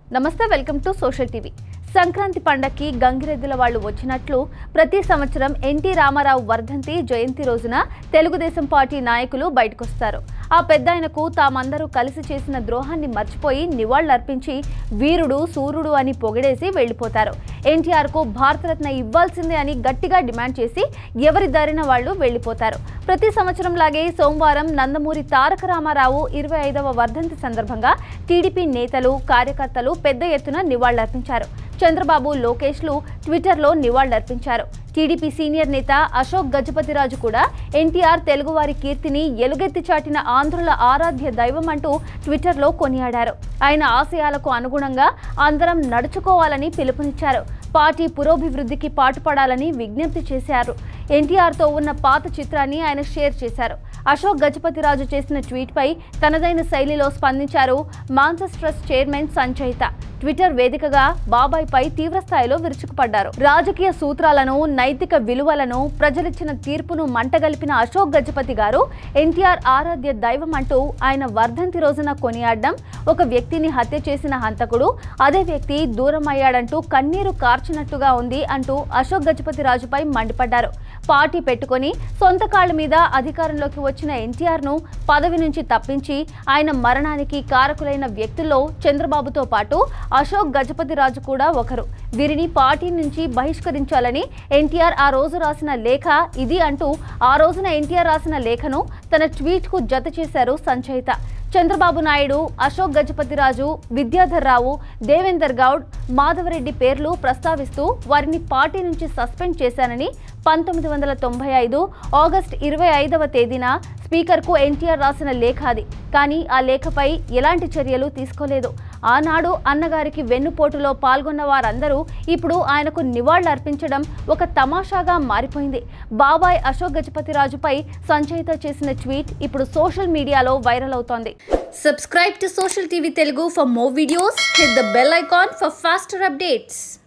నమస్తే welcome to social TV Sankranti పండక్కి గంగిరెద్దుల వాళ్ళు వచ్చినట్లు ప్రతి సంవత్సరం ఎన్టీ రామారావు వర్ధంతి జయంతి రోజున తెలుగుదేశం పార్టీ నాయకులు బయటకొస్తారు ఆ పెద్దాయనకు తామందరూ కలిసి చేసిన ద్రోహాన్ని మర్చిపోయి నివాళులర్పించి వీరుడు సూర్యుడు అని పొగిడేసి వెళ్ళిపోతారు ఎన్టీఆర్కు భారతరత్న ఇవ్వాల్సిందే అని గట్టిగా డిమాండ్ చేసి ఎవరి దారిన వాళ్ళు వెళ్ళిపోతారు ప్రతి సంవత్సరం లాగే సోమవారం నందమూరి తారక రామారావు ఇరవై ఐదవ వర్ధంతి సందర్భంగా టీడీపీ నేతలు కార్యకర్తలు పెద్ద ఎత్తున నివాళులర్పించారు చంద్రబాబు లోకేష్లు ట్విట్టర్లో నివాళులర్పించారు టీడీపీ సీనియర్ నేత అశోక్ గజపతిరాజు కూడా ఎన్టీఆర్ తెలుగువారి కీర్తిని ఎలుగెత్తి చాటిన ఆంధ్రుల ఆరాధ్య దైవం అంటూ ట్విట్టర్లో కొనియాడారు ఆయన ఆశయాలకు అనుగుణంగా అందరం నడుచుకోవాలని పిలుపునిచ్చారు పార్టీ పురోభివృద్ధికి పాటుపడాలని విజ్ఞప్తి చేశారు ఎన్టీఆర్తో ఉన్న పాత చిత్రాన్ని ఆయన షేర్ చేశారు అశోక్ గజపతిరాజు చేసిన ట్వీట్పై తనదైన శైలిలో స్పందించారు Mansas trust chairman Sanchaita Twitter వేదికగా బాబాయ్పై తీవ్రస్థాయిలో విరుచుకుపడ్డారు రాజకీయ సూత్రాలను నైతిక విలువలను ప్రజలిచ్చిన తీర్పును మంటగలిపిన అశోక్ గజపతి గారు ఎన్టీఆర్ ఆరాధ్య దైవం అంటూ ఆయన వర్ధంతి రోజున కొనియాడడం ఒక వ్యక్తిని హత్య చేసిన హంతకుడు అదే వ్యక్తి దూరం అయ్యాడంటూ కన్నీరు కార్చినట్టుగా ఉంది అంటూ అశోక్ గజపతి రాజుపై మండిపడ్డారు పార్టీ పెట్టుకొని సొంత కాళ్ళ మీద అధికారంలోకి వచ్చిన ఎన్టీఆర్ను పదవి నుంచి తప్పించి ఆయన మరణానికి కారకులైన వ్యక్తుల్లో చంద్రబాబుతో పాటు అశోక్ గజపతి రాజు కూడా ఒకరు వీరిని పార్టీ నుంచి బహిష్కరించాలని ఎన్టీఆర్ ఆ రోజు రాసిన లేఖ ఇది అంటూ ఆ రోజున ఎన్టీఆర్ రాసిన లేఖను తన ట్వీట్కు జత చేశారు సంచయిత చంద్రబాబు నాయుడు అశోక్ గజపతిరాజు విద్యాధర్ రావు దేవేందర్ గౌడ్ మాధవరెడ్డి పేర్లు ప్రస్తావిస్తూ వారిని పార్టీ నుంచి సస్పెండ్ చేశానని పంతొమ్మిది వందల తొంభై ఐదు ఆగస్ట్ ఇరవై ఐదవ తేదీన స్పీకర్కు ఎన్టీఆర్ రాసిన లేఖ అది కానీ ఆ లేఖపై ఎలాంటి చర్యలు తీసుకోలేదు ఆనాడు అన్నగారికి వెన్నుపోటులో పాల్గొన్న వారందరూ ఇప్పుడు ఆయనకు నివాళులర్పించడం ఒక తమాషాగా మారిపోయింది బాబాయ్ అశోక్ గజపతిరాజుపై సంచయిత చేసిన ట్వీట్ ఇప్పుడు సోషల్ మీడియాలో వైరల్ అవుతోంది subscribe to social TV Telugu for more videos hit the bell icon for faster updates